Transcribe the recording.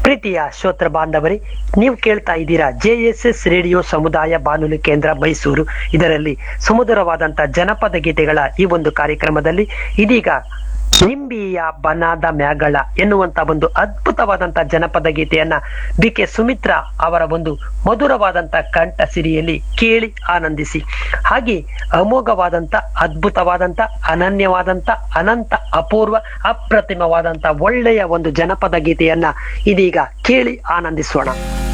ಪ್ರೀತಿಯ ಶ್ರೋತ್ರ ಬಾಂಧವರೇ ನೀವು ಕೇಳ್ತಾ ಇದ್ದೀರಾ ಜೆ ಎಸ್ ಎಸ್ ರೇಡಿಯೋ ಸಮುದಾಯ ಬಾನುಲಿ ಕೇಂದ್ರ ಮೈಸೂರು ಇದರಲ್ಲಿ ಸುಮಧುರವಾದಂತ ಜನಪದ ಗೀತೆಗಳ ಈ ಒಂದು ಕಾರ್ಯಕ್ರಮದಲ್ಲಿ ಇದೀಗ ನಿಂಬಿಯ ಬನಾದ ಮ್ಯಾಗಳ ಎನ್ನುವಂತ ಒಂದು ಅದ್ಭುತವಾದಂತ ಜನಪದ ಗೀತೆಯನ್ನ ಬಿ ಕೆ ಸುಮಿತ್ರಾ ಅವರ ಒಂದು ಮಧುರವಾದಂತ ಕಂಠ ಸಿರಿಯಲ್ಲಿ ಕೇಳಿ ಆನಂದಿಸಿ ಹಾಗೆ ಅಮೋಘವಾದಂತ ಅದ್ಭುತವಾದಂತ ಅನನ್ಯವಾದಂತ ಅನಂತ ಅಪೂರ್ವ ಅಪ್ರತಿಮವಾದಂತ ಒಳ್ಳೆಯ ಒಂದು ಜನಪದ ಗೀತೆಯನ್ನ ಇದೀಗ ಕೇಳಿ ಆನಂದಿಸೋಣ